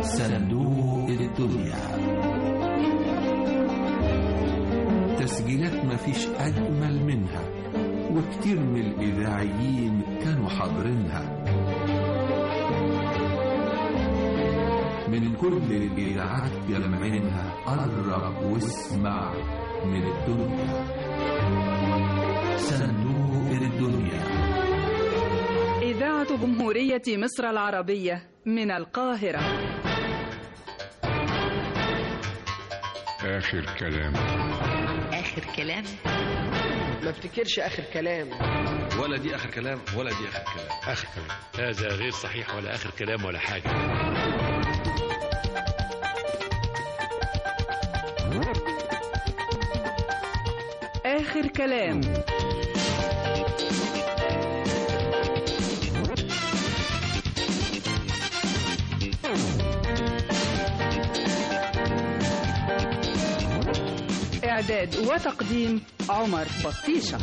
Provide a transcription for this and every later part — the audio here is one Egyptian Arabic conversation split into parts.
صندوق الدنيا تسجيلات مفيش أجمل منها وكتير من الإذاعيين كانوا حاضرينها من كل الإذاعات جمعينها قرب واسمع من الدنيا صندوق الدنيا إذاعة جمهورية مصر العربية من القاهرة آخر كلام آخر كلام ما افتكرش اخر كلام ولا دي اخر كلام ولا دي اخر كلام آخر كلام هذا غير صحيح ولا آخر كلام ولا حاجة آخر كلام إعداد وتقديم عمر بطيشة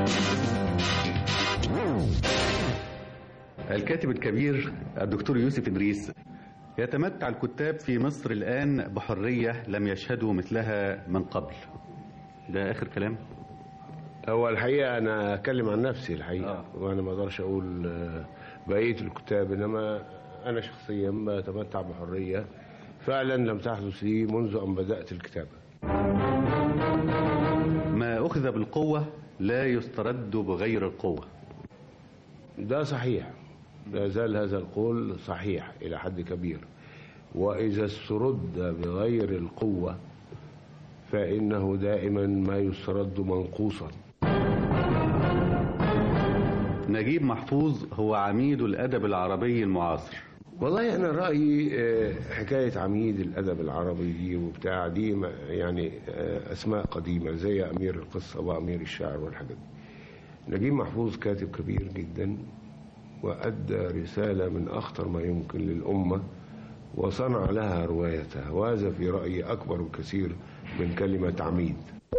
الكاتب الكبير الدكتور يوسف إدريس يتمتع الكتاب في مصر الآن بحرية لم يشهدوا مثلها من قبل ده آخر كلام هو الحقيقة أنا أتكلم عن نفسي الحقيقة آه. وأنا ما أقدرش أقول آه، بقية الكتاب إنما أنا شخصيا بتمتع بحرية فعلا لم تحدث لي منذ أن بدأت الكتابة ما أخذ بالقوة لا يسترد بغير القوة ده صحيح لا زال هذا القول صحيح إلى حد كبير وإذا استرد بغير القوة فإنه دائما ما يسترد منقوصا نجيب محفوظ هو عميد الأدب العربي المعاصر والله انا رايي آه، حكايه عميد الادب العربي دي وبتاع دي ما- يعني آه، اسماء قديمه زي امير القصه وامير الشعر والحاجات دي نجيب محفوظ كاتب كبير جدا وادى رساله من اخطر ما يمكن للامه وصنع لها روايتها وهذا في رايي اكبر بكثير من كلمه عميد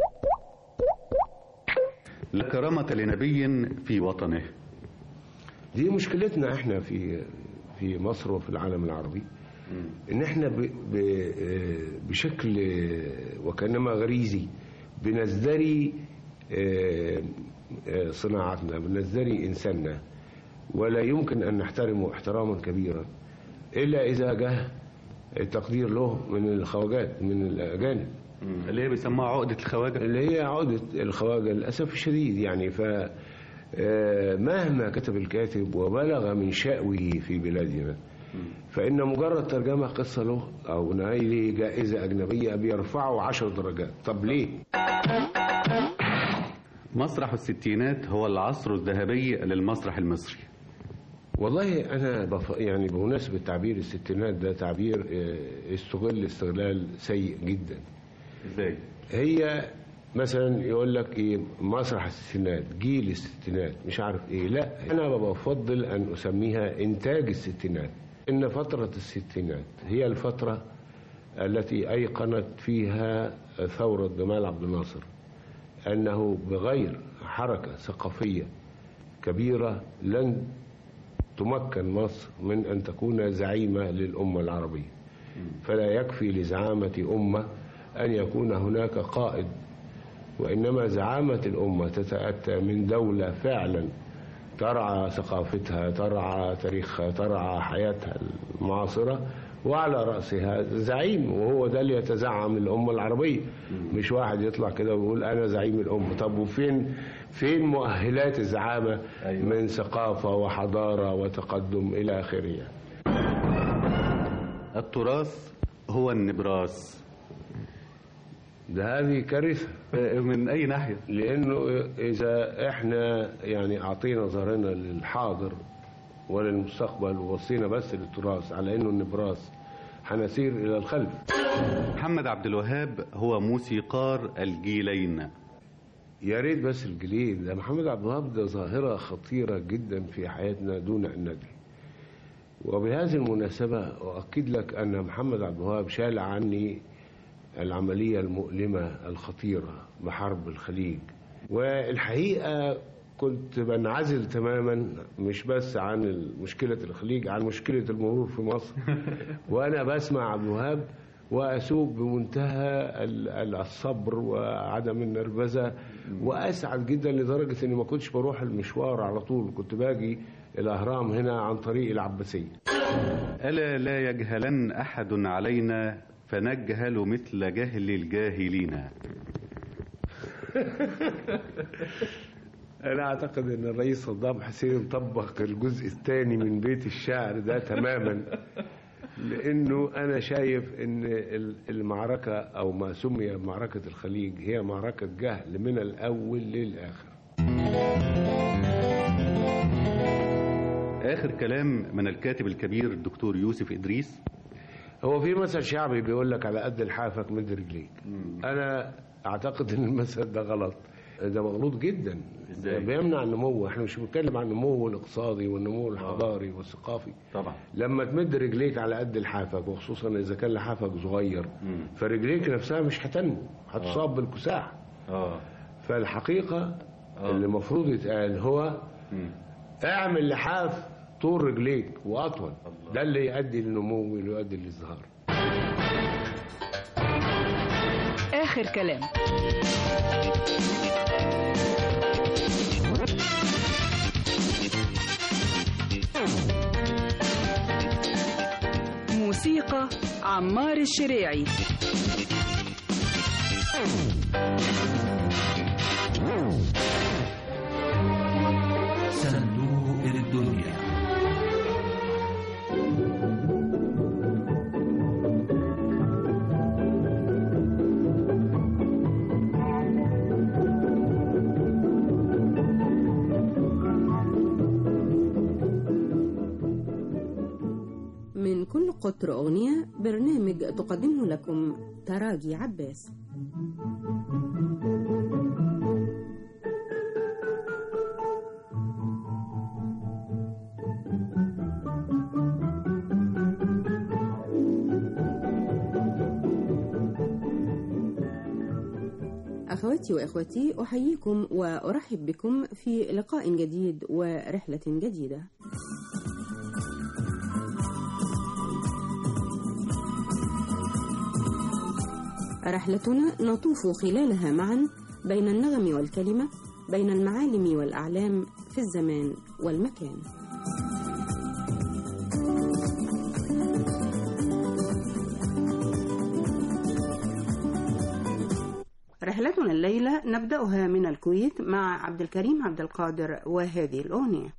لا كرامة لنبي في وطنه دي مشكلتنا احنا في في مصر وفي العالم العربي ان احنا ب ب بشكل وكانما غريزي بنزدري آه، آه، صناعتنا بنزدري انساننا ولا يمكن ان نحترمه احتراما كبيرا الا اذا جه التقدير له من الخواجات من الاجانب اللي هي بيسموها عقدة الخواجة اللي هي عودة الخواجة للأسف الشديد يعني ف آه، مهما كتب الكاتب وبلغ من شأوه في بلادنا فإن مجرد ترجمة قصة له أو نايله جائزة أجنبية بيرفعه عشر درجات طب ليه؟ مسرح الستينات هو العصر الذهبي للمسرح المصري والله أنا بف... يعني بمناسبة تعبير الستينات ده تعبير آه، استغل استغلال سيء جدا ازاي هي مثلا يقول لك ايه مسرح الستينات جيل الستينات مش عارف ايه لا انا بفضل ان اسميها انتاج الستينات ان فتره الستينات هي الفتره التي ايقنت فيها ثوره جمال عبد الناصر انه بغير حركه ثقافيه كبيره لن تمكن مصر من ان تكون زعيمه للامه العربيه فلا يكفي لزعامه امه ان يكون هناك قائد وإنما زعامة الأمة تتأتى من دولة فعلا ترعى ثقافتها ترعى تاريخها ترعى حياتها المعاصرة وعلى رأسها زعيم وهو ده اللي يتزعم الأمة العربية مش واحد يطلع كده ويقول أنا زعيم الأمة طب وفين فين مؤهلات الزعامة أيوة. من ثقافة وحضارة وتقدم إلى آخره التراث هو النبراس ده هذه كارثة من أي ناحية لانه اذا احنا يعني اعطينا ظهرنا للحاضر وللمستقبل ووصينا بس للتراث على انه النبراس هنسير الى الخلف محمد عبد الوهاب هو موسيقار الجيلين يا ريت بس الجليل ده محمد عبد الوهاب ده ظاهره خطيره جدا في حياتنا دون ان ندري وبهذه المناسبه اؤكد لك ان محمد عبد الوهاب شال عني العمليه المؤلمه الخطيره بحرب الخليج والحقيقه كنت بنعزل تماما مش بس عن مشكلة الخليج عن مشكلة المرور في مصر وأنا بسمع عبد الوهاب وأسوق بمنتهى ال- ال- الصبر وعدم النرفزة وأسعد جدا لدرجة إني ما كنتش بروح المشوار على طول كنت باجي الأهرام هنا عن طريق العباسية ألا لا يجهلن أحد علينا فنجهل مثل جهل الجاهلين أنا أعتقد إن الرئيس صدام حسين طبق الجزء الثاني من بيت الشعر ده تماما لأنه أنا شايف إن ال- المعركة أو ما سمي معركة الخليج هي معركة جهل من الأول للآخر آخر كلام من الكاتب الكبير الدكتور يوسف إدريس هو في مثل شعبي بيقول لك على قد لحافك مد رجليك انا اعتقد ان المثل ده غلط ده مغلوط جدا إزاي؟ ده بيمنع النمو احنا مش بنتكلم عن النمو الاقتصادي والنمو الحضاري والثقافي طبعا لما تمد رجليك على قد لحافك وخصوصا اذا كان لحافك صغير فرجليك نفسها مش هتنمو هتصاب بالكساح آه فالحقيقه اللي المفروض يتقال هو اعمل لحاف طول رجليك واطول ده اللي يؤدي للنمو واللي يؤدي للازدهار آخر كلام موسيقى عمار الشريعي صندوق الدنيا من كل قطر أغنية برنامج تقدمه لكم تراجي عباس أخواتي وإخوتي أحييكم وأرحب بكم في لقاء جديد ورحلة جديدة رحلتنا نطوف خلالها معا بين النغم والكلمة بين المعالم والأعلام في الزمان والمكان رحلتنا الليلة نبدأها من الكويت مع عبد الكريم عبد القادر وهذه الأغنية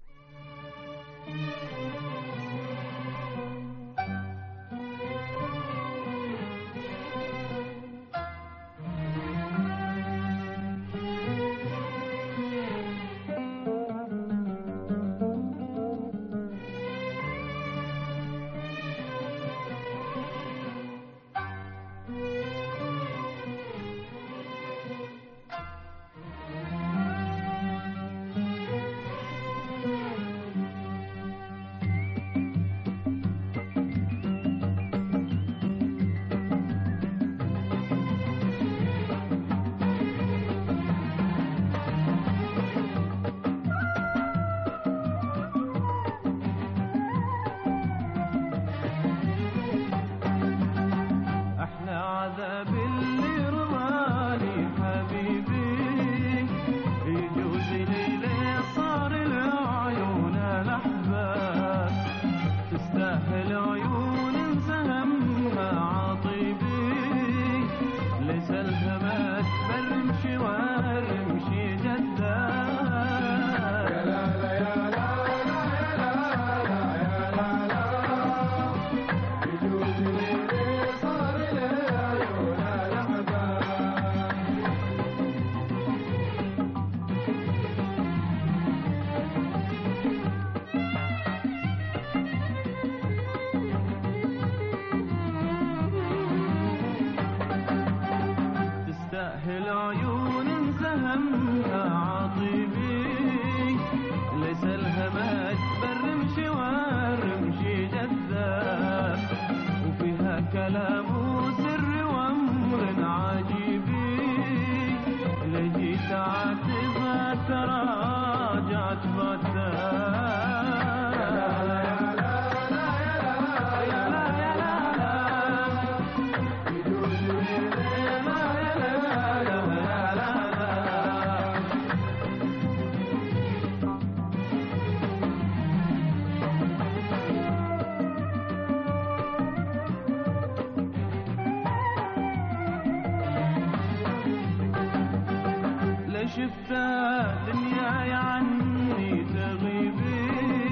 شفت دنياي عني تغيبي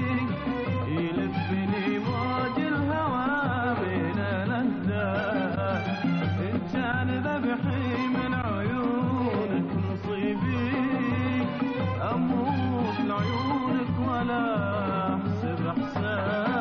يلفني موج الهوى بين الأهداف إن كان ذبحي من عيونك نصيبي أموت لعيونك ولا أحسب حساب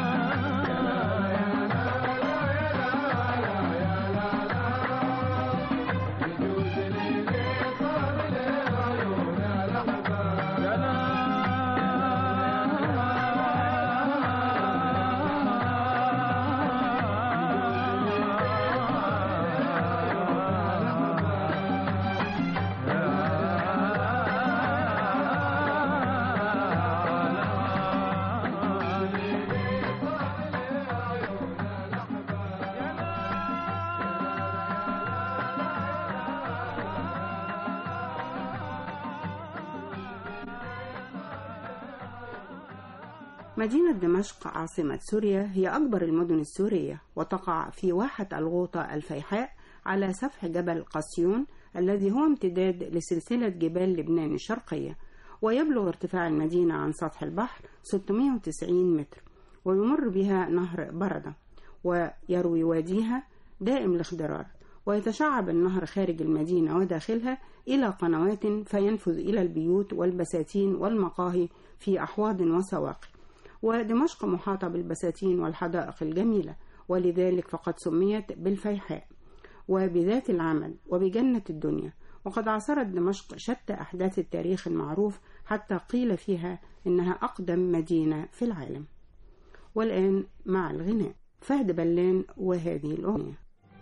مدينة دمشق عاصمة سوريا هي أكبر المدن السورية وتقع في واحة الغوطة الفيحاء على سفح جبل قسيون الذي هو امتداد لسلسلة جبال لبنان الشرقية ويبلغ ارتفاع المدينة عن سطح البحر 690 متر ويمر بها نهر بردة ويروي واديها دائم الاخضرار ويتشعب النهر خارج المدينة وداخلها إلى قنوات فينفذ إلى البيوت والبساتين والمقاهي في أحواض وسواقي ودمشق محاطة بالبساتين والحدائق الجميلة ولذلك فقد سميت بالفيحاء وبذات العمل وبجنة الدنيا وقد عاصرت دمشق شتى أحداث التاريخ المعروف حتى قيل فيها إنها أقدم مدينة في العالم والآن مع الغناء فهد بلان وهذه الأغنية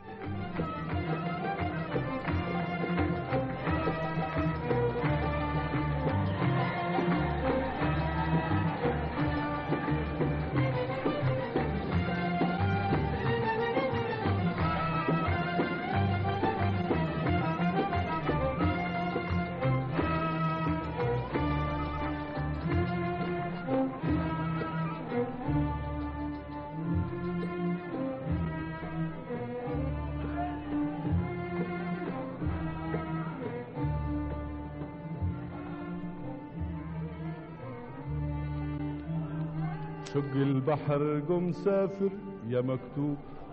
شق البحر قم سافر يا مكتوب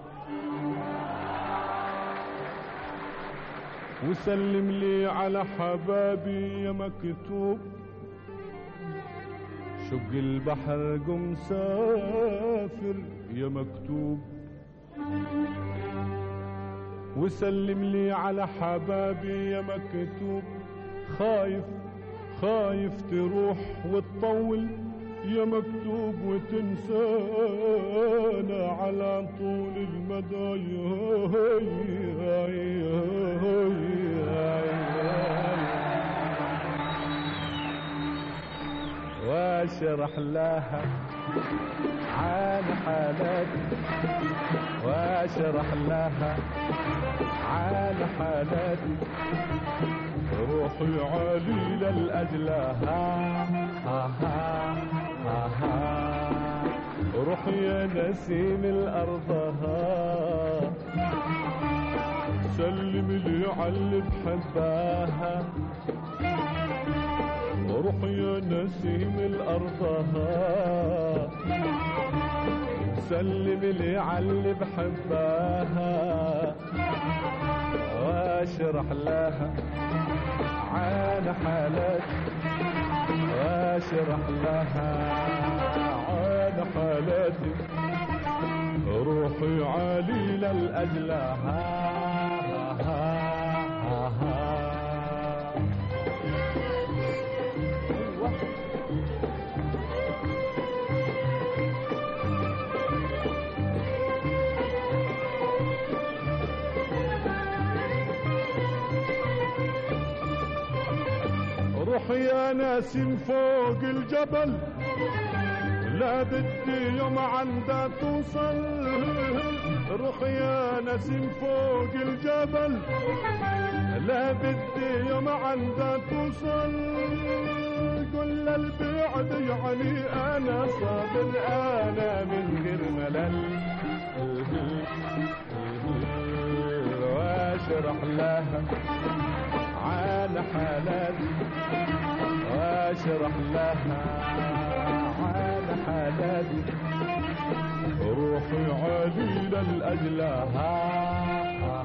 وسلم لي على حبابي يا مكتوب شق البحر قم سافر يا مكتوب وسلم لي على حبابي يا مكتوب خايف خايف تروح وتطول يا مكتوب وتنسانا على طول المدى واشرح لها عن حالتي واشرح لها عن حالتي روحي عالي للأجلها ها ها ها ها روح يا نسيم الأرض ها سلم لي على بحباها روح يا نسيم الأرض ها سلم لي على بحباها واشرح لها عن حالتي واشرح لها عن حالتي روحي عالي للأجلها روح يا ناسم فوق الجبل لا بدي يوم عندها توصل روح يا نسيم فوق الجبل لا بدي يوم عندها توصل كل البعد يعني انا صابر انا من غير ملل واشرح لها عن حالاتي لها على حالاتي روحي عليلة لأجلها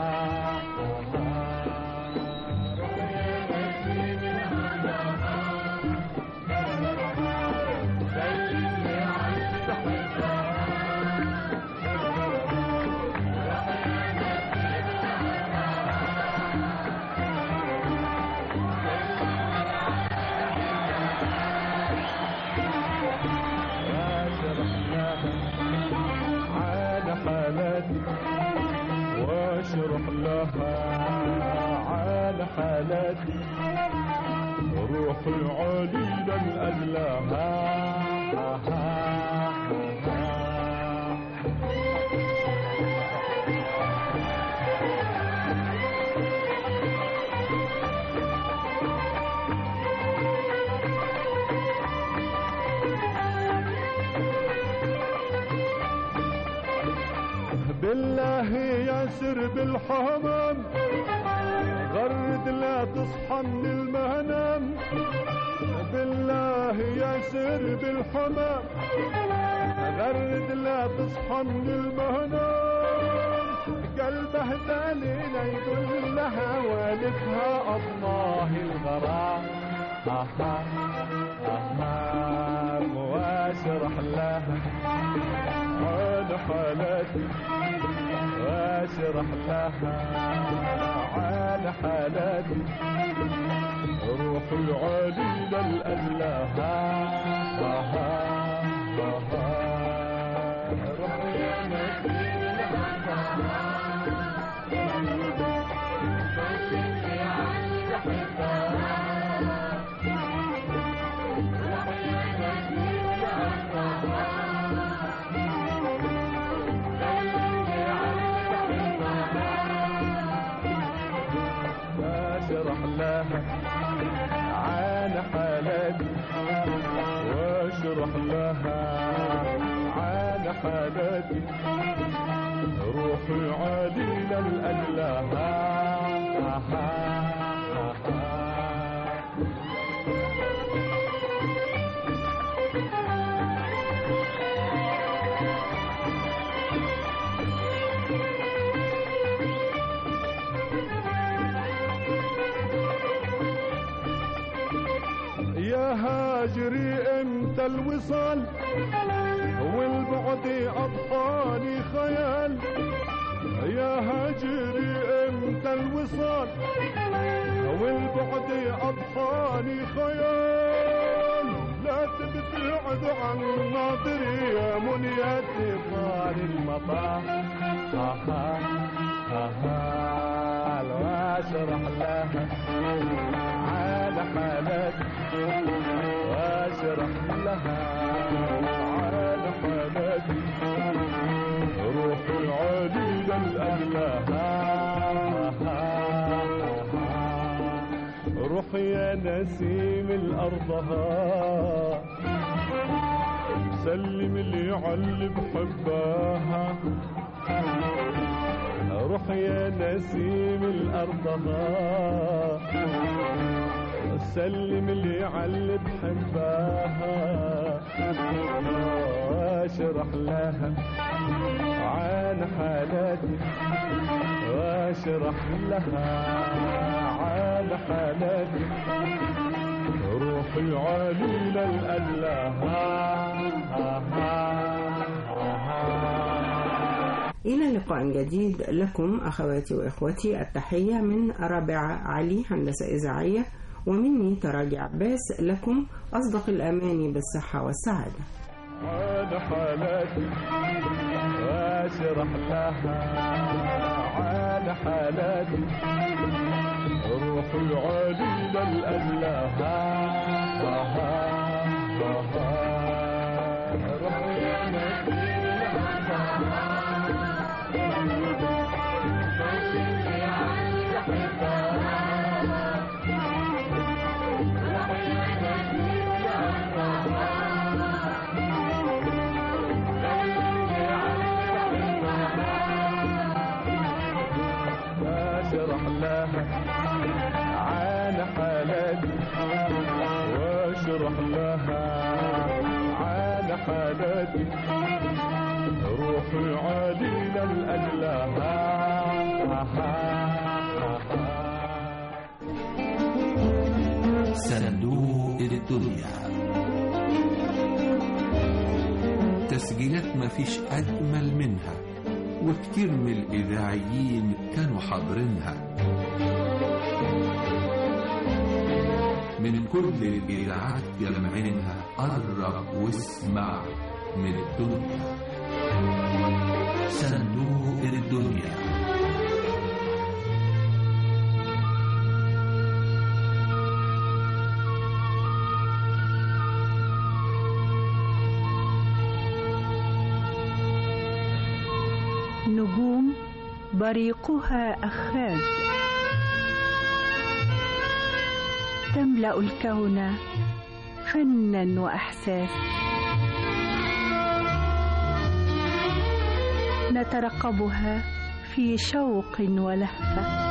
على حالاتي واشرح لها على حالاتي روحي عليلا لأجلها بالله ياسر بالحمام غرد لا تصحى من المنام بالله ياسر بالحمام غرد لا تصحى من المنام قلبه ذليل يقول لها والدها الله الغرام آها آها واشرح لها على حالاتي واشرح لها على حالاتي روحي عليلة لأجلها آها آها روحي واشرح لها على حالاتي واشرح لها على حالاتي روحي عليلة لأجلها آها آها يا هاجري امتى الوصال والبعد اضحاني خيال يا هاجري امتى الوصال والبعد اضحاني خيال لا تبتعد عن ناظري يا منيتي طال المطار آها آها واشرح لها على حالاتي واشرح لها على حالاتي روحي عليلة لأجلها روحي يا نسيم الأرضها سلم لي علي بحبها روح يا نسيم الأرضها سلم لي علي بحبها واشرح لها عن حالاتي واشرح لها عن حالاتي روحي عليلة لأجلها إلى لقاء جديد لكم أخواتي وإخوتي التحية من رابع علي هندسة إذاعية ومني تراجع عباس لكم أصدق الأماني بالصحة والسعادة على حالاتي واشرح لها على حالاتي روحي عليلة لأجلها آها آها روحي يا نسيم واشرح لها عن حالاتي واشرح حبابي روحي علينا الأجلى صندوق الدنيا تسجيلات مفيش أجمل منها وكتير من الإذاعيين كانوا حاضرينها من كل الإذاعات جمعينها قرب واسمع من الدنيا صندوق الدنيا نجوم بريقها أخاذ تملأ الكون فنا وإحساس نترقبها في شوق ولهفة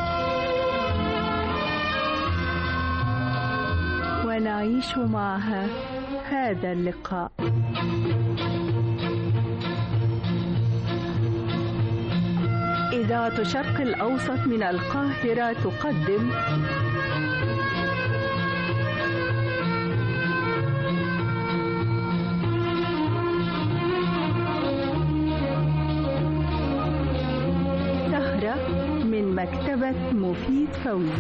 ونعيش معها هذا اللقاء إذاعة شرق الأوسط من القاهرة تقدم سهرة من مكتبة مفيد فوزي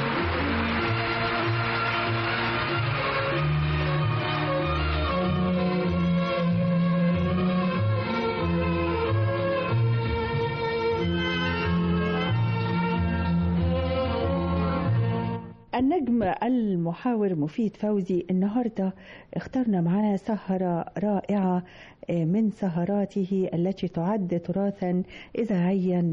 النجم المحاور مفيد فوزي النهارده اخترنا معاه سهرة رائعة من سهراته التي تعد تراثا إذاعيا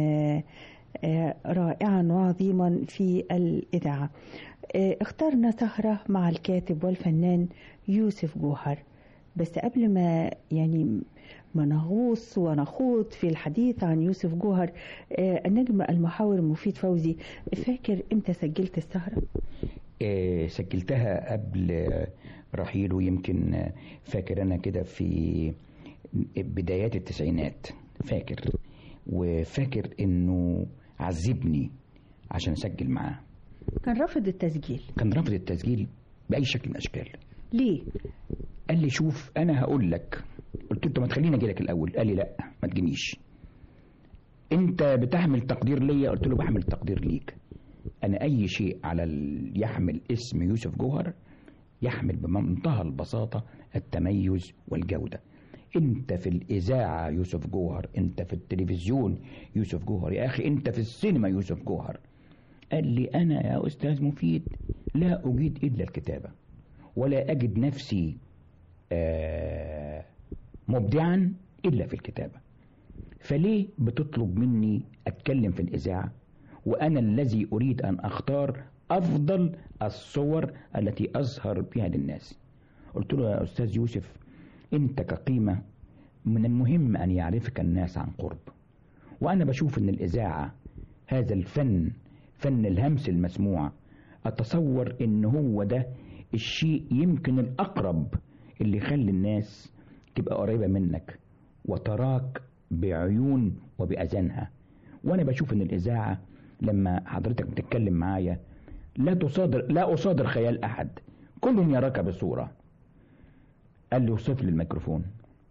رائعا وعظيما في الإذاعة اخترنا سهرة مع الكاتب والفنان يوسف جوهر بس قبل ما يعني ما نغوص ونخوض في الحديث عن يوسف جوهر النجم المحاور مفيد فوزي فاكر امتى سجلت السهرة؟ سجلتها قبل رحيله يمكن فاكر انا كده في بدايات التسعينات فاكر وفاكر انه عذبني عشان اسجل معاه كان رافض التسجيل كان رافض التسجيل باي شكل من الاشكال ليه قال لي شوف انا هقول لك قلت له طب ما تخليني اجي لك الاول قال لي لا ما تجينيش انت بتحمل تقدير ليا قلت له بحمل تقدير ليك انا اي شيء على ال... يحمل اسم يوسف جوهر يحمل بمنتهى البساطه التميز والجوده انت في الاذاعه يوسف جوهر انت في التلفزيون يوسف جوهر يا اخي انت في السينما يوسف جوهر قال لي انا يا استاذ مفيد لا اجيد الا الكتابه ولا اجد نفسي آه مبدعا الا في الكتابه فليه بتطلب مني اتكلم في الاذاعه وانا الذي اريد ان اختار افضل الصور التي اظهر بها للناس قلت له يا استاذ يوسف انت كقيمه من المهم ان يعرفك الناس عن قرب وانا بشوف ان الاذاعه هذا الفن فن الهمس المسموع اتصور ان هو ده الشيء يمكن الاقرب اللي يخلي الناس تبقى قريبه منك وتراك بعيون وباذانها وانا بشوف ان الاذاعه لما حضرتك بتتكلم معايا لا تصادر لا اصادر خيال احد كل يراك بصوره قال لي وصف لي الميكروفون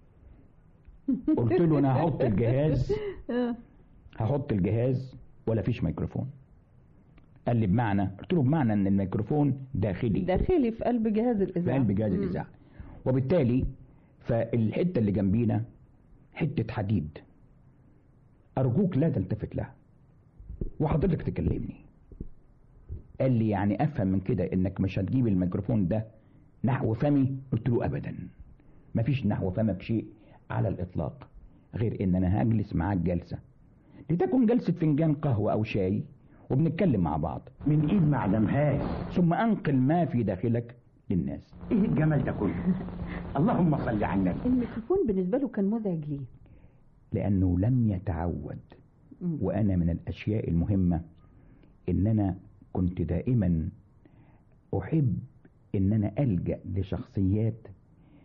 قلت له انا هحط الجهاز هحط الجهاز ولا فيش ميكروفون قال لي بمعنى قلت له بمعنى ان الميكروفون داخلي داخلي في قلب جهاز في الإذاعة قلب جهاز الاذاعه وبالتالي فالحته اللي جنبينا حته حديد ارجوك لا تلتفت لها وحضرتك تكلمني قال لي يعني افهم من كده انك مش هتجيب الميكروفون ده نحو فمي قلت له ابدا مفيش نحو فمك شيء على الاطلاق غير ان انا هجلس معاك جلسه لتكن جلسه فنجان قهوه او شاي وبنتكلم مع بعض من ايد ما علمهاش ثم انقل ما في داخلك للناس ايه الجمال ده كله اللهم صل على النبي الميكروفون بالنسبة له كان مزعج ليه لانه لم يتعود وانا من الاشياء المهمه ان انا كنت دائما احب ان انا الجا لشخصيات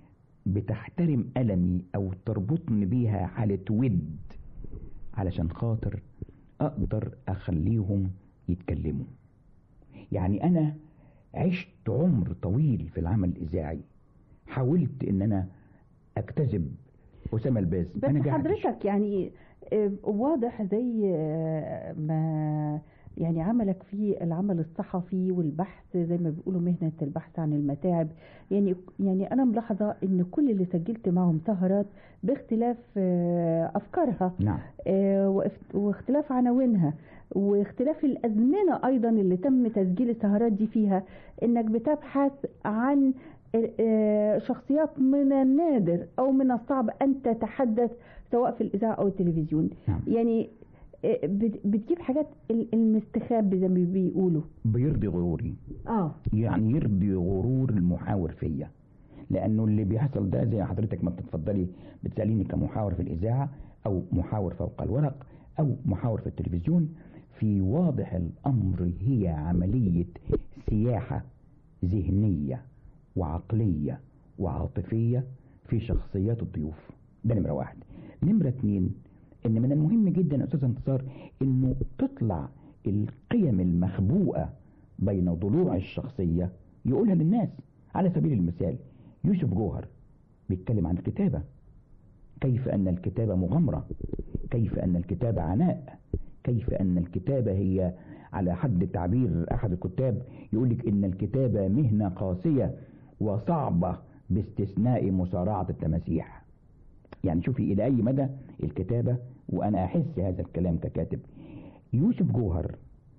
بتحترم ألمي أو تربطني بيها حالة ود علشان خاطر أقدر أخليهم يتكلموا يعني أنا عشت عمر طويل في العمل الإذاعي حاولت إن أنا أكتسب أسامة الباز بس ما نجحتش. حضرتك يعني آه، واضح زي آه، ما يعني عملك في العمل الصحفي والبحث زي ما بيقولوا مهنة البحث عن المتاعب يعني يعني أنا ملاحظة إن كل اللي سجلت معهم سهرات باختلاف آه، أفكارها نعم آه، واف- واختلاف عناوينها واختلاف الأزمنة أيضا اللي تم تسجيل السهرات دي فيها إنك بتبحث عن آه، شخصيات من النادر أو من الصعب أن تتحدث سواء في الإذاعة أو التلفزيون نعم. يعني آه، بت- بتجيب حاجات ال- المستخبي زي ما بيقولوا بيرضي غروري اه يعني يرضي غرور المحاور فيا لانه اللي بيحصل ده زي حضرتك ما بتتفضلي بتساليني كمحاور في الاذاعه او محاور فوق الورق او محاور في التلفزيون في واضح الامر هي عمليه سياحه ذهنيه وعقليه وعاطفيه في شخصيات الضيوف ده نمره واحد نمره اتنين ان من المهم جدا يا استاذ انتصار انه تطلع القيم المخبوءه بين ضلوع الشخصيه يقولها للناس على سبيل المثال يوسف جوهر بيتكلم عن الكتابه كيف ان الكتابه مغامره كيف ان الكتابه عناء كيف ان الكتابه هي على حد تعبير احد الكتاب يقول لك ان الكتابه مهنه قاسيه وصعبه باستثناء مصارعه التماسيح يعني شوفي الى اي مدى الكتابه وانا احس هذا الكلام ككاتب يوسف جوهر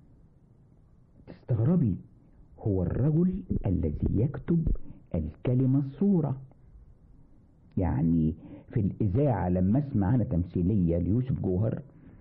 تستغربي هو الرجل الذي يكتب الكلمه الصوره يعني في الاذاعه لما اسمع انا تمثيليه ليوسف جوهر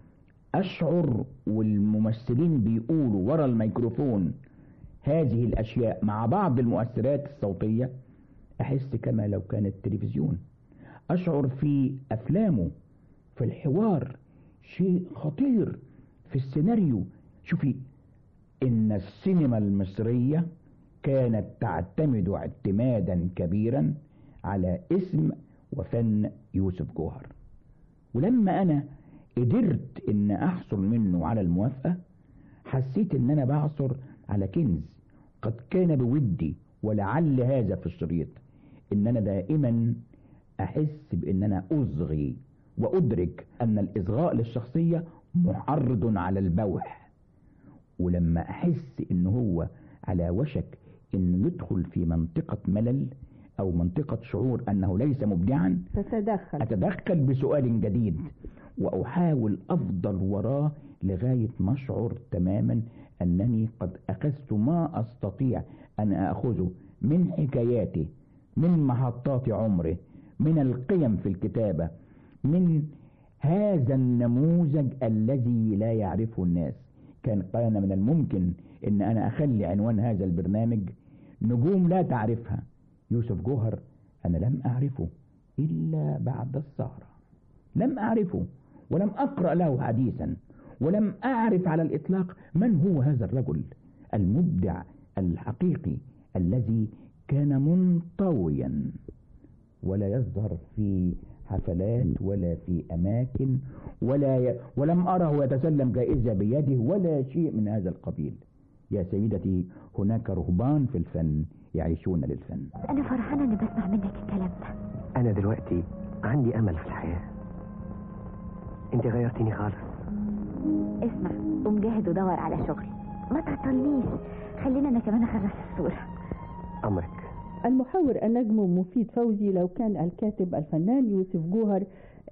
اشعر والممثلين بيقولوا ورا الميكروفون هذه الاشياء مع بعض المؤثرات الصوتيه احس كما لو كانت تلفزيون اشعر في افلامه في الحوار شيء خطير في السيناريو شوفي ان السينما المصريه كانت تعتمد اعتمادا كبيرا على اسم وفن يوسف جوهر ولما انا قدرت ان احصل منه على الموافقه حسيت ان انا بعثر على كنز قد كان بودي ولعل هذا في الشريط ان انا دائما احس بان انا اصغي وادرك ان الاصغاء للشخصيه محرض على البوح ولما احس ان هو على وشك انه يدخل في منطقه ملل او منطقه شعور انه ليس مبدعا تتدخل اتدخل بسؤال جديد واحاول افضل وراه لغايه ما اشعر تماما انني قد اخذت ما استطيع ان اخذه من حكاياته من محطات عمره من القيم في الكتابه من هذا النموذج الذي لا يعرفه الناس كان كان من الممكن ان انا اخلي عنوان هذا البرنامج نجوم لا تعرفها يوسف جوهر انا لم اعرفه الا بعد السهره لم اعرفه ولم اقرا له حديثا ولم اعرف على الاطلاق من هو هذا الرجل المبدع الحقيقي الذي كان منطويا ولا يظهر في حفلات ولا في اماكن ولا ي... ولم اره يتسلم جائزه بيده ولا شيء من هذا القبيل يا سيدتي هناك رهبان في الفن يعيشون للفن أنا فرحانة إني بسمع منك الكلام ده أنا دلوقتي عندي أمل في الحياة أنت غيرتني خالص اسمع قوم جاهد ودور على شغل ما تعطلنيش خلينا أنا كمان أخلص الصورة أمرك المحاور النجم مفيد فوزي لو كان الكاتب الفنان يوسف جوهر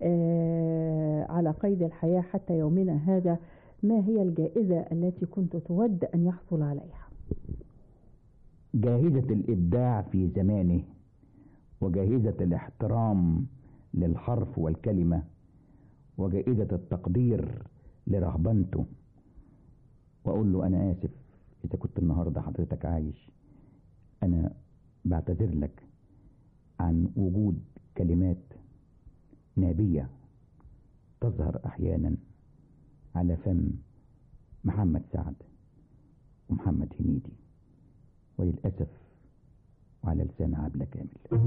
آه على قيد الحياة حتى يومنا هذا ما هي الجائزة التي كنت تود أن يحصل عليها جاهزة الإبداع في زمانه وجاهزة الاحترام للحرف والكلمة وجائزة التقدير لرهبنته وأقول له أنا آسف إذا كنت النهاردة حضرتك عايش أنا بعتذر لك عن وجود كلمات نابية تظهر أحيانا على فم محمد سعد ومحمد هنيدي وللأسف وعلى لسان عبلة كامل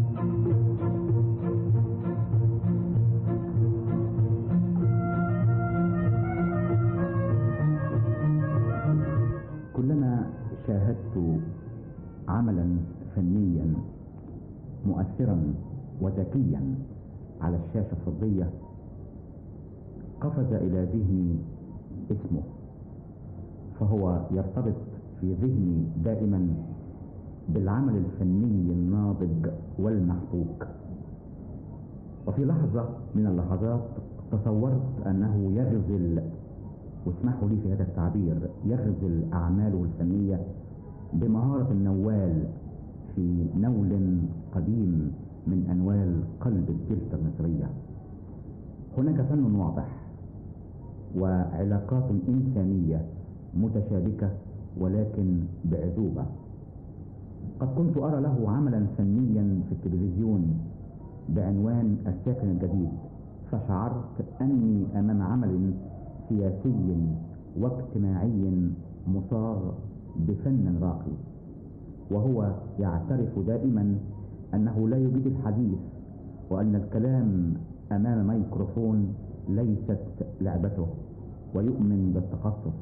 كلما شاهدت عملا فنيا مؤثرا وذكيا على الشاشة الفضية قفز إلى ذهني اسمه فهو يرتبط في ذهني دائما بالعمل الفني الناضج والمحبوك وفي لحظة من اللحظات تصورت أنه يغزل واسمحوا لي في هذا التعبير يغزل أعماله الفنية بمهارة النوال في نول قديم من أنوال قلب الدلتا المصرية هناك فن واضح وعلاقات إنسانية متشابكة ولكن بعذوبة قد كنت أرى له عملا فنيا في التلفزيون بعنوان الساكن الجديد فشعرت أني أمام عمل سياسي واجتماعي مصاغ بفن راقي وهو يعترف دائما أنه لا يجيد الحديث وأن الكلام أمام ميكروفون ليست لعبته ويؤمن بالتخصص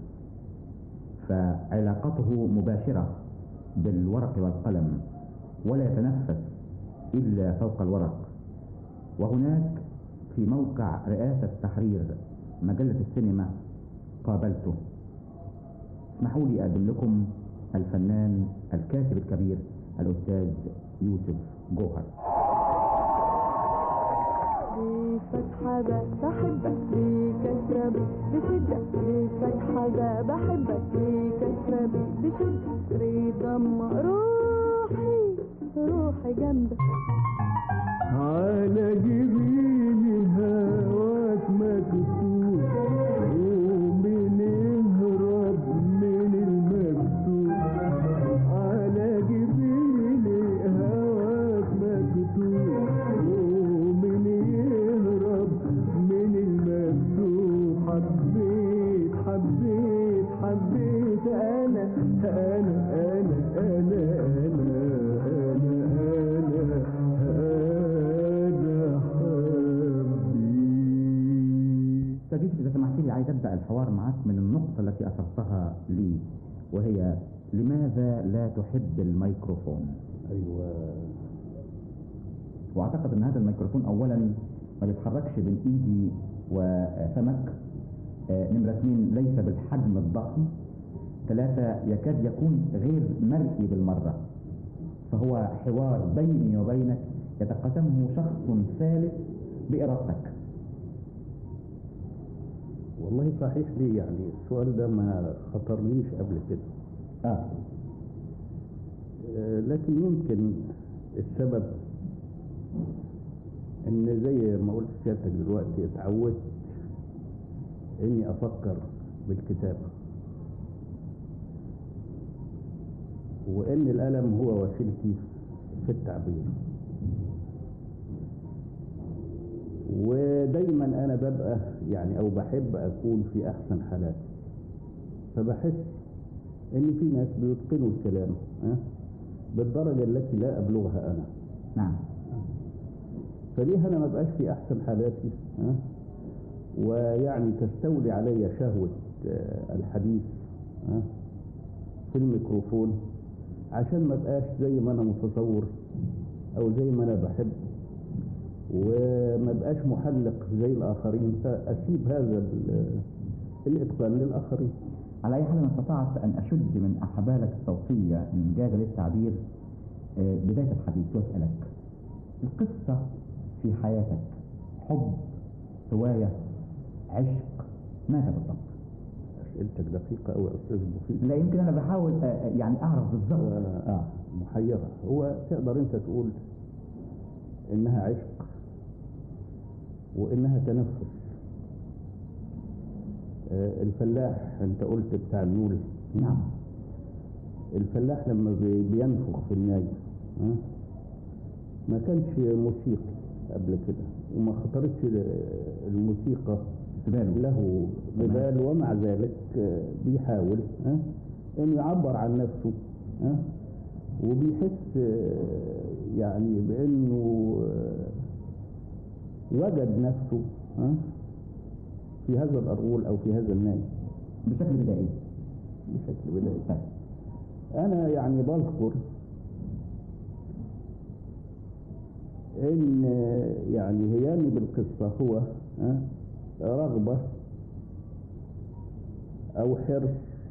فعلاقته مباشرة بالورق والقلم ولا يتنفس إلا فوق الورق وهناك في موقع رئاسة تحرير مجلة السينما قابلته اسمحوا لي أقدم لكم الفنان الكاتب الكبير الأستاذ يوسف جوهر فتحة بحبك بكسرة بشدة فتحة بحبك بكسرة بشدة رضا روحي روحي جنبك على جبيني هواك مكتوب وبنهرب من المكتوب على جبيني هواك مكتوب وبنهرب من المكتوب حبيت حبيت حبيت انا انا انا انا انا انا أستاذ يوسف إذا سمحت لي عايز أبدأ الحوار معك من النقطة التي أثرتها لي وهي لماذا لا تحب الميكروفون؟ أيوة وأعتقد أن هذا الميكروفون أولا ما بيتحركش بين إيدي وفمك آه، نمرة اثنين ليس بالحجم الضخم ثلاثة يكاد يكون غير مرئي بالمرة فهو حوار بيني وبينك يتقاسمه شخص ثالث بإرادتك والله صحيح لي يعني السؤال ده ما خطرليش قبل كده آه. آه، لكن يمكن السبب ان زي ما قلت سيادتك دلوقتي اتعودت اني افكر بالكتابة وان القلم هو وسيلتي في التعبير ودايما انا ببقى يعني او بحب اكون في احسن حالاتي فبحس ان في ناس بيتقنوا الكلام ها بالدرجة التي لا ابلغها انا نعم فليه انا ما بقاش في احسن حالاتي ها ويعني تستولي علي شهوة آه، الحديث ها في الميكروفون عشان ما بقاش زي ما انا متصور او زي ما انا بحب وما بقاش محلق زي الاخرين فاسيب هذا ال- الاتقان للاخرين على أي حال أنا استطعت أن أشد من أحبالك الصوتية إن جاز للتعبير آه، بداية الحديث وأسألك القصة في حياتك حب هواية عشق ماذا بالضبط؟ اسئلتك دقيقة قوي يا استاذ مفيد لا يمكن أنا بحاول آه، يعني أعرف بالضبط اه محيرة هو تقدر انت تقول انها عشق وانها تنفس آه الفلاح انت قلت بتاع النول نعم الفلاح لما بي- بينفخ في الناي ها ما كانش موسيقي قبل كده وما خطرتش ل- الموسيقى له ببال ومع ذلك آه، بيحاول ها انه يعبر عن نفسه ها وبيحس آه، يعني بأنه آه، وجد نفسه ها، في هذا الأرغول أو في هذا الناي بشكل بدائي بشكل بدائي أنا يعني بذكر إن يعني هيامي بالقصة هو ها، رغبة أو حرص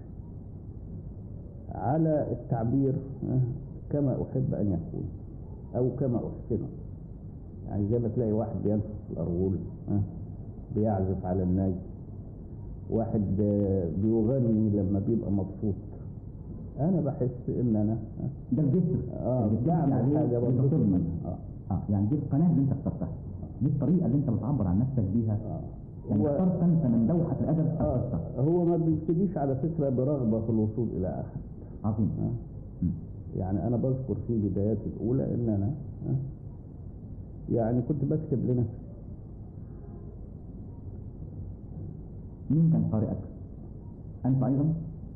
على التعبير ها، كما أحب أن يكون أو كما أحسنه يعني زي ما تلاقي واحد بينفخ في الأرغول ها، بيعزف على الناي واحد آه، بيغني لما بيبقى مبسوط انا بحس ان انا ها، ده الجسر اه الجسر بعمل يعني حاجه بتطلب ببسط منك. منها اه اه يعني دي القناه اللي انت اخترتها دي الطريقه اللي انت بتعبر عن نفسك بيها يعني هو- اخترت انت من دوحه الادب اه هو ما بيبتديش على فكره برغبه في الوصول الى احد عظيم آه. يعني انا بذكر في بداياتي الاولى ان انا آه، يعني كنت بكتب لنفسي مين كان قارئك؟ انت ايضا؟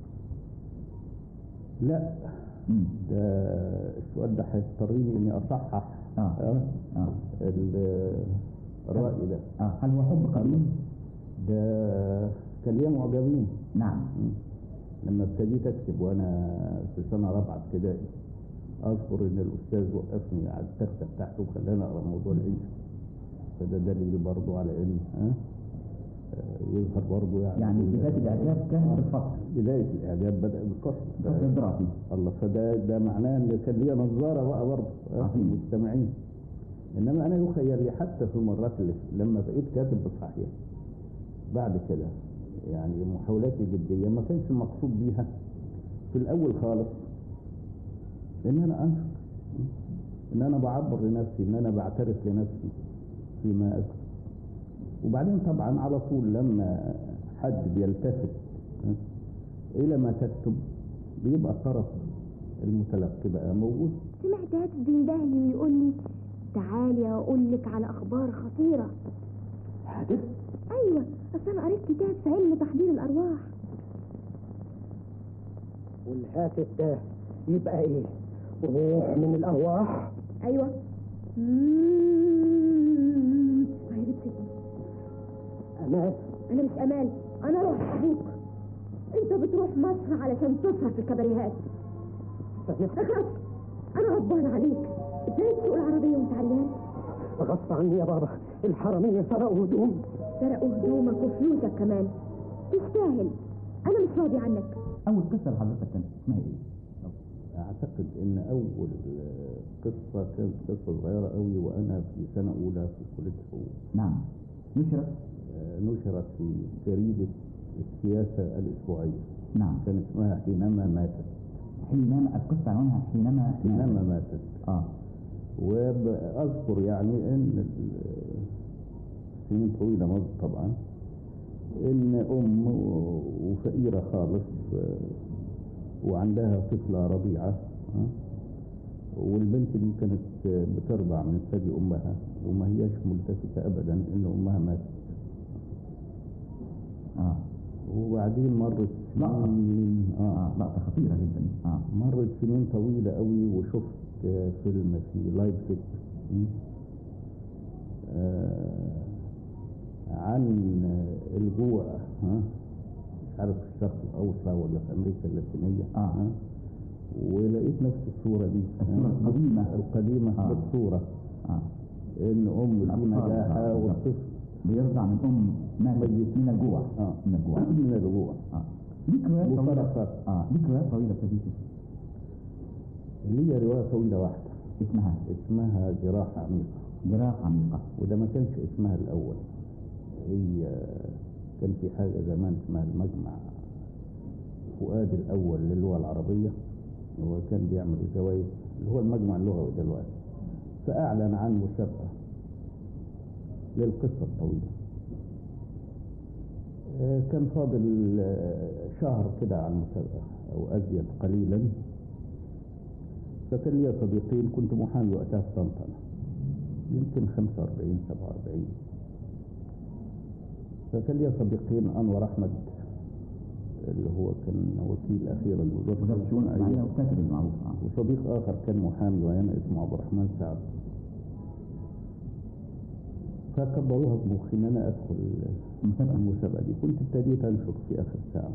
لا ده السؤال ده هيضطرني اني اصحح اه آه. اه ال- الرأي ده اه هل هو حب قديم؟ ده كان ليا معجبين نعم لما ابتديت اكتب وانا في سنه رابعه ابتدائي اذكر ان الاستاذ وقفني على التخته بتاعته وخلاني اقرا موضوع الانشاء فده دليل برضه على ان ها آه، يظهر برضه يعني يعني بدايه الاعجاب كانت في الفصل بدايه الاعجاب بدا بالقصر الفصل الدراسي الله فده ده معناه ان كان ليا نظاره بقى برضه آه، في المستمعين انما انا يخيل لي حتى في المرات اللي لما بقيت كاتب بصحيح بعد كده يعني محاولاتي الجديه ما كانش المقصود بيها في الاول خالص ان انا انشر ان انا بعبر لنفسي ان انا بعترف لنفسي فيما اكتب وبعدين طبعا على طول لما حد بيلتفت الى ما تكتب بيبقى الطرف المتلقي بقى موجود سمعت هاتف بيندهلي ويقول لي تعالي اقول لك على اخبار خطيره هاتف ايوه اصل انا قريت كتاب في علم تحضير الارواح والهاتف ده يبقى ايه روح من الارواح ايوه مم. عرفت امان انا مش امال انا روح ابوك انت بتروح مصر علشان تسهر في الكباريهات اخلص انا غضبان عليك ازاي تسوق العربيه وانت عريان غصب عني يا بابا الحرامية سرقوا هدوم سرقوا هدومك وفلوسك كمان تستاهل انا مش راضي عنك اول قصه لحضرتك كانت اسمها ايه؟ اعتقد ان اول قصه كانت قصه صغيره قوي وانا في سنه اولى في كليه حقوق نعم نشرت آه، نشرت في جريده السياسه الاسبوعيه نعم كان اسمها حينما ماتت حينما القصه عنوانها حينما حينما ماتت اه واذكر يعني ان ال- سنين طويله مضت طبعا ان ام وفقيره خالص آه، وعندها طفله رضيعه آه، والبنت دي كانت آه، بترضع من ثدي امها وما هياش ملتفته ابدا ان امها ماتت اه وبعدين مرت لقطة. سنين اه لقطه خطيره جدا اه مرت سنين طويلة قوي وشفت آه، فيلم في لايبزيج م? آه، عن آه، الجوع ها مش عارف في الشرق الأوسط ولا في أمريكا اللاتينية آه. ولقيت نفس الصورة دي الصورة ها؟ القديمة. القديمة آه. بالصورة اه إن أم في الأطفال. نجاحها آه، والطفل بيرضع من ام ماتت من الجوع آه. من الجوع من الجوع اه ليك روايات طويله وفرقت اه ليك روايات طويله في بيتي ليا رواية طويلة واحدة اسمها اسمها جراحة عميقة جراح عميقه وده ما كانش اسمها الأول هي كان في حاجة زمان اسمها المجمع فؤاد الأول للغة العربية هو كان بيعمل جوائز اللي هو المجمع اللغوي دلوقتي فأعلن عن مسابقة للقصة الطويلة آه، كان فاضل آه، شهر كده على المسابقة أو أزيد قليلا فكان لي صديقين كنت محامي وقتها في طنطا يمكن 45 47 فكان لي صديقين انور احمد اللي هو كان وكيل اخيرا لوزاره وزارة الشؤون الاجتماعية وكاتب المعروف آه. وصديق اخر كان محامي ويانا اسمه عبد الرحمن سعد فكبروها في مخي ان انا ادخل المسابقه المسابقه دي كنت ابتديت انشط في اخر ساعه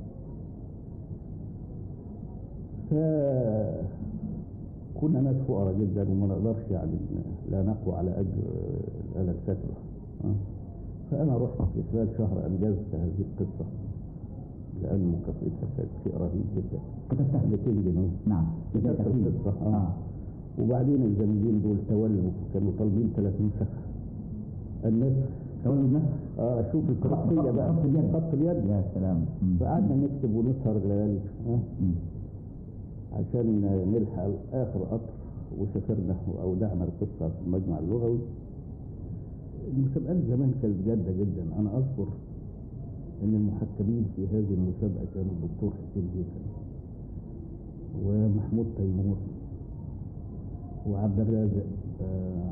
فكنا ناس فقراء جدا وما نقدرش يعني لا نقوى على اجر الاله الكاتبه آه. فانا رحت في خلال شهر انجزت هذه القصه لان مكافئتها كانت شيء رهيب جدا كتبتها 200 جنيه نعم كتبت القصه اه وبعدين الزميلين دول تولوا كانوا طالبين ثلاث نسخ النسخ تولوا النسخ اه شوف الخطيه بقى خط اليد. خط اليد يا سلام مم. فقعدنا نكتب ونسهر الليالي آه. مم. عشان نلحق اخر قطر وسافرنا واودعنا القصه في المجمع اللغوي المسابقات زمان كانت جاده جدا انا اذكر ان المحكمين في هذه المسابقه كانوا الدكتور حسين هيكل ومحمود تيمور وعبد الرازق آه،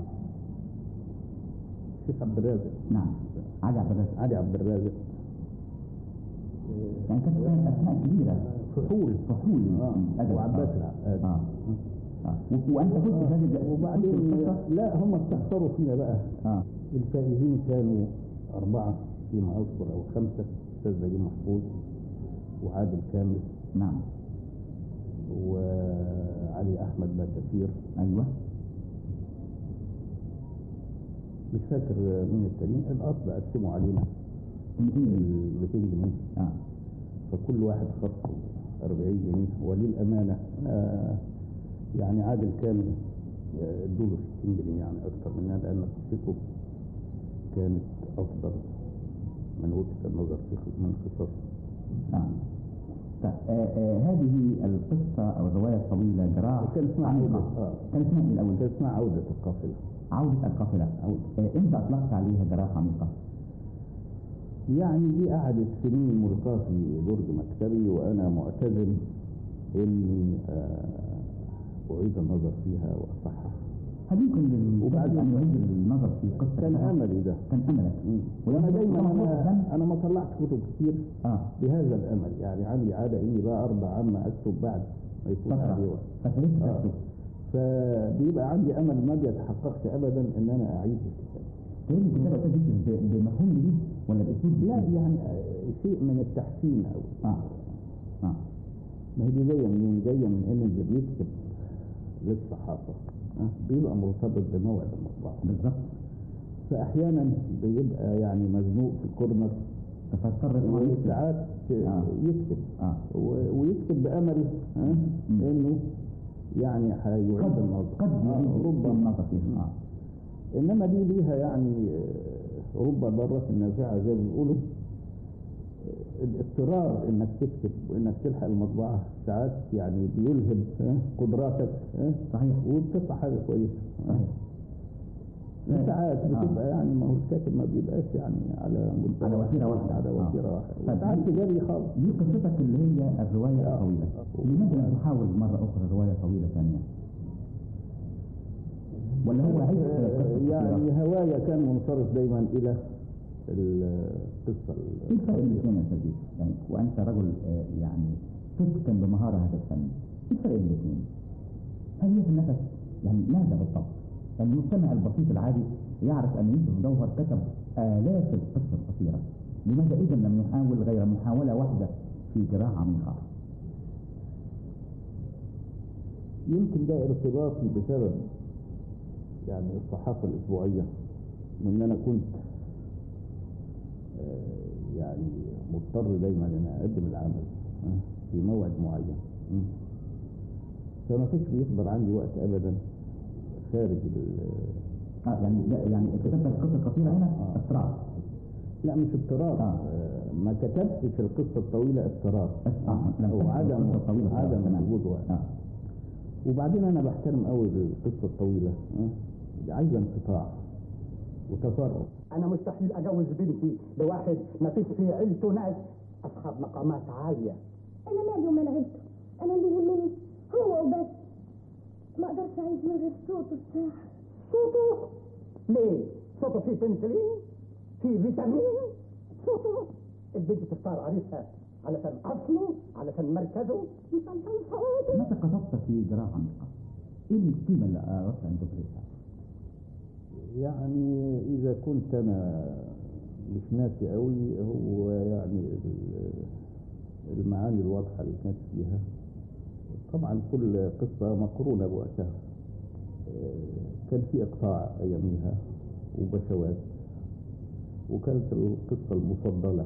الشيخ عبد الرازق نعم علي عبد الرازق علي عبد الرازق يعني كانت كانت اسماء كبيره فحول فحول آه. أدب. وعباس آه. العقاد اه آه. و- وانت كنت في هذه الج- وبعدين كنت في القصة؟ لا هم استخسروا فينا بقى اه الفائزين كانوا أربعة فيما أذكر أو خمسة أستاذ نجيب محفوظ وعادل كامل نعم وعلي أحمد باتفير ايوه مش فاكر مين التانيين الأصل قسموا علينا 200 جنيه ال 200 جنيه اه فكل واحد خط 40 جنيه وللأمانة آه يعني عادل كامل آه، ادوله 60 جنيه يعني أكثر منها لأن قصته كانت أفضل من وجهة النظر في خ- من قصص نعم طيب آه آه هذه القصة أو الرواية الطويلة جراح كان اسمها عميقة. عودة آه. كان اسمها إيه الأول؟ كان اسمها عودة القافلة عودة القافلة عودة. آه أنت أطلقت عليها جراح عميقة يعني دي قعدت سنين ملقاة في درج مكتبي وأنا معتزم إني آه، أعيد النظر فيها وأصحح هل يمكن لل- وبعدين- أن يعيد النظر في قصة كان الحياة؟ أملي ده كان أملك وأنا دايما ولما أنا, تقدم- أنا ما طلعت كتب كتير آه بهذا الأمل يعني عندي عادة إني لا أرضى عما أكتب بعد ما يكون فترة. عندي وقت فابتديت آه. تكتب فبيبقى عندي أمل ما بيتحققش أبدا إن أنا أعيد الكتاب هي الكتابة ابتدت ب- بمفهوم جديد ولا بأسلوب لا جديد؟ يعني آه، شيء من التحسين أو آه آه ما هي دي جاية منين؟ جاية من إن اللي بيكتب للصحافة آه، بيبقى مرتبط بموعد المطبعة بالظبط فأحيانا بيبقى يعني مزنوق في الكورنر فاضطر إن هو يكتب. وساعات آه. يكتب آه و- ويكتب بأمل ها مم. إنه يعني هيعيد قد النظر قد آه، يعيد ربما النظر فيها آه إنما دي ليها يعني آه، رب ضارة نافعة زي ما بيقولوا آه، الاضطرار انك تكتب وانك تلحق المطبعة ساعات يعني بيلهب ها، قدراتك ها، صحيح وبتطلع حاجة كويسة صحيح ساعات آه. بتبقى يعني ما هو الكاتب ما بيبقاش يعني على على وتيرة واحدة. على آه. وتيرة واحدة طيب. وساعات تجاري خالص دي قصتك اللي هي الرواية الطويلة لماذا لا تحاول مرة أخرى رواية طويلة ثانية؟ ولا هو عيب في القصة القصيرة؟ يعني هوايا كان منصرف دايما الى القصه ايه الفرق بين الاثنين يا سيدي؟ يعني وانت رجل آه، يعني تتقن بمهاره هذا الفن، ايه الفرق بين الاثنين؟ هل هي في النفس؟ يعني ماذا بالضبط؟ يعني المستمع البسيط العادي يعرف ان يوسف جوهر كتب الاف القصص القصيره، لماذا اذا لم يحاول غير محاوله واحده في قراءه عميقه؟ يمكن ده ارتباطي بسبب يعني الصحافه الاسبوعيه وان انا كنت آه، يعني مضطر دايما ان اقدم العمل آه، في موعد معين مم. فما كانش بيقدر عندي وقت ابدا خارج ال- اه يعني لا يعني كتبت القصه القصيره هنا آه. اضطراب لا مش اضطرار آه. آه، ما كتبتش القصه الطويله اضطرار آه. لم او تكتب عدم القصة الطويلة اضطرار. عدم تمام. وجود وقت آه. وبعدين انا بحترم قوي القصه الطويله آه، دي عايزه انقطاع وتفرغ انا مستحيل اجوز بنتي لواحد ما فيش في عيلته ناس اصحاب مقامات عاليه انا مالي ومال عيلته انا اللي يهمني هو وبس ما اقدرش اعيش من غير صوته الساحر صوته ليه صوته فيه بنسلين فيه فيتامين صوته البنت تختار عريسها علشان اصله علشان مركزه يصلحوا حقوقه متى قصدت في جراءة عن القصد؟ ايه القيمة اللي اردت ان تدركها؟ يعني إذا كنت أنا مش ناسي قوي هو يعني ال- المعاني الواضحة اللي كانت فيها طبعا كل قصة مقرونة بوقتها آه، كان في إقطاع أياميها وبشوات وكانت القصة المفضلة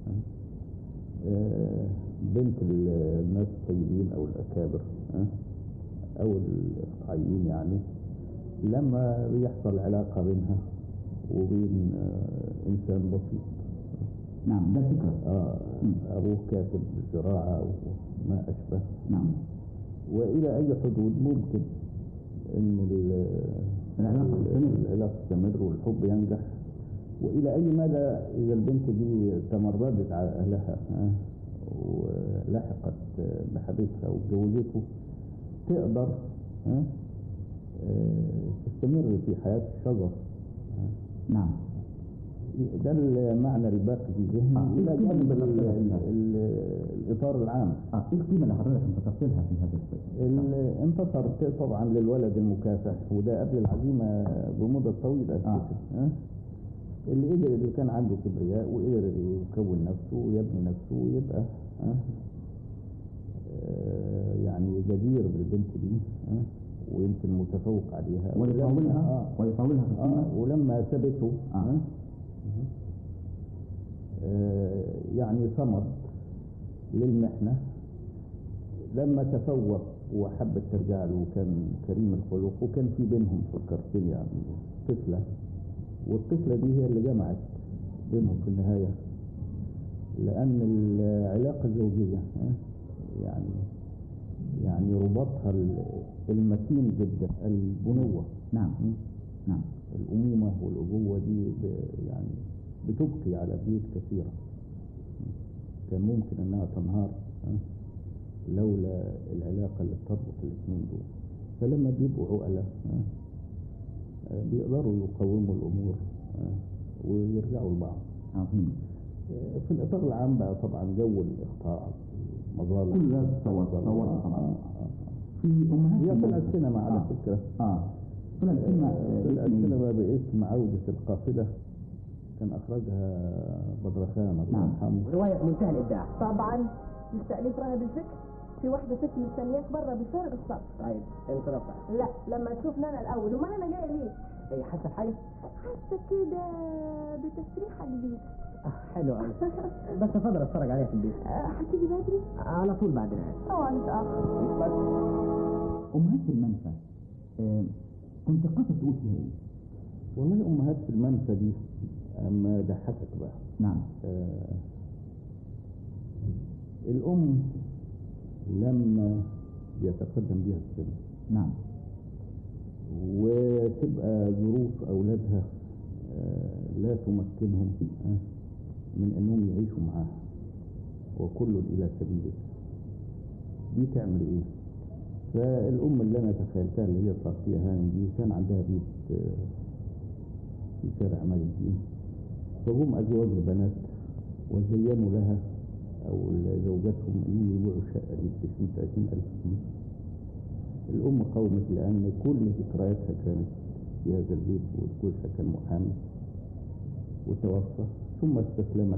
آه، بنت ال- الناس الطيبين أو الأكابر آه، أو الإقطاعيين يعني لما بيحصل علاقة بينها وبين آه، إنسان بسيط نعم ده فكرة آه أبوه كاتب زراعة وما أشبه نعم وإلى أي حدود ممكن إن ال- العلاقة ال- العلاقة تستمر والحب ينجح وإلى أي مدى إذا البنت دي تمردت على أهلها آه، ولحقت آه، بحبيبها واتجوزته تقدر آه، آه، تستمر في حياة الشجر نعم ده المعنى الباقي في ذهني آه، إلى إيه القيمة جانب اللي ال- حضرتك ال- فيها؟ ال- الإطار العام اه ايه القيمة اللي حضرتك انتصرت لها في هذا الفيلم؟ ال- انتصر طبعا للولد المكافح وده قبل العزيمة بمدة طويلة أفتكر آه. اللي قدر اللي كان عنده كبرياء وقدر يكون نفسه ويبني نفسه ويبقى آه. آه، يعني جدير بالبنت دي آه. ويمكن متفوق عليها ويطاولها آه. ويطاولها في آه. القيمة ولما ثبته آه. آه، يعني صمد للمحنة لما تفوق وحبت ترجع له وكان كريم الخلق وكان في بينهم فكرتين يعني طفلة والطفلة دي هي اللي جمعت بينهم في النهاية لأن العلاقة الزوجية آه، يعني يعني رباطها ال- المتين جدا البنوة نعم نعم الأمومة والأبوة دي ب- يعني بتبقي على بيوت كثيرة كان ممكن أنها تنهار آه، لولا العلاقة اللي بتربط الاثنين دول فلما بيبقوا عقلاء آه، آه، بيقدروا يقوموا الأمور آه، ويرجعوا لبعض عظيم آه، في الإطار العام بقى طبعا جو الإقطاع مظاهر كل ده تصور تصور طبعا في امهات هي طلعت المنزل. سينما على آه. فكرة اه طلعت سينما آه، طلعت باسم- سينما باسم عودة القافلة كان أخرجها بدرخان الله نعم. يرحمه رواية في منتهى الإبداع طبعا مش تأليف راهب الفكر في واحدة ست مستنياك بره بفارغ الصبر طيب انت رفع لا لما تشوفني انا الاول امال انا جايه ليه ايه حاسة بحاجة؟ حاسه كده بتسريحه جديده آه، حلو قوي بس افضل اتفرج عليها في البيت آه، هتيجي بدري على طول بعد العيد اه هنتاخر امهات المنفى آه، كنت قصد تقول فيها ايه؟ والله أمهات في المنفى دي أما ضحكك بقى نعم آه الأم لما يتقدم بها السن نعم وتبقى ظروف أولادها آه لا تمكنهم آه من أنهم يعيشوا معاها وكل إلى سبيله دي تعمل إيه؟ فالأم اللي أنا تخيلتها اللي هي صافية هانم دي كان عندها بيت آه في شارع مال الدين فهم أزواج البنات وزينوا لها أو زوجاتهم أنهم يبيعوا الشقة دي ب 20 30 ألف جنيه الأم قومت لأن كل ذكرياتها كانت في هذا البيت وجوزها كان محامي وتوفى ثم استسلمت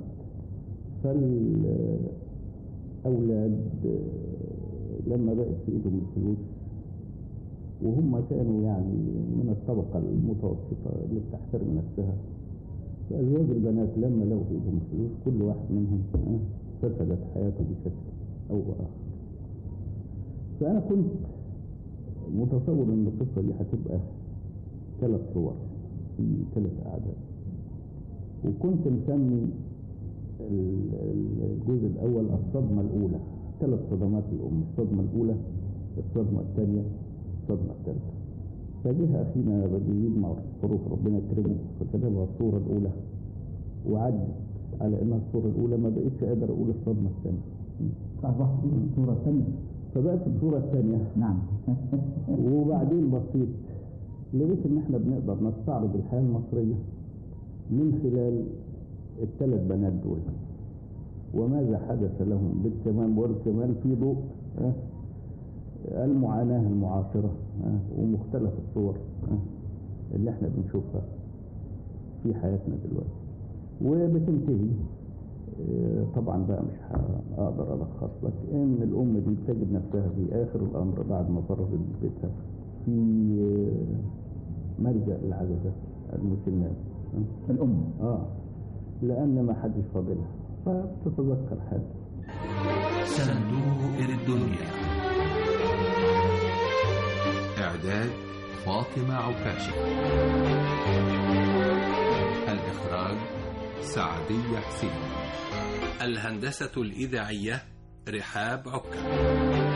فالأولاد لما بقت في إيدهم الفلوس وهم كانوا يعني من الطبقة المتوسطة اللي بتحترم نفسها فأزواج البنات لما لقوا في إيدهم الفلوس كل واحد منهم آه، فسدت حياته بشكل أو بآخر فأنا كنت متصور إن القصة دي هتبقى ثلاث صور في ثلاث أعداد وكنت مسمي ال- ال- الجزء الأول الصدمة الأولى ثلاث صدمات الأم الصدمة الأولى الصدمة الثانية الصدمة الثالثة فجه أخينا بديل مع حروف ربنا يكرمه فكتبها الصورة الأولى وعدت على إنها الصورة الأولى ما بقتش قادر أقول الصدمة الثانية فأصبحت تقول الصورة الثانية فبقت الصورة الثانية نعم وبعدين بصيت لقيت إن إحنا بنقدر نستعرض الحياة المصرية من خلال الثلاث بنات دول وماذا حدث لهم بالكمال والكمال في ضوء آه، المعاناة المعاصرة آه، ومختلف الصور آه، اللي احنا بنشوفها في حياتنا دلوقتي وبتنتهي آه، طبعا بقى مش هقدر الخص لك ان الام دي بتجد نفسها في اخر الامر بعد ما فرغت بيتها في آه، ملجا العجزه المسنات آه. الام اه لان ما حدش فاضلها فبتتذكر حاجه صندوق الدنيا إعداد فاطمة عكاشة الإخراج سعدية حسين الهندسة الإذاعية رحاب عكا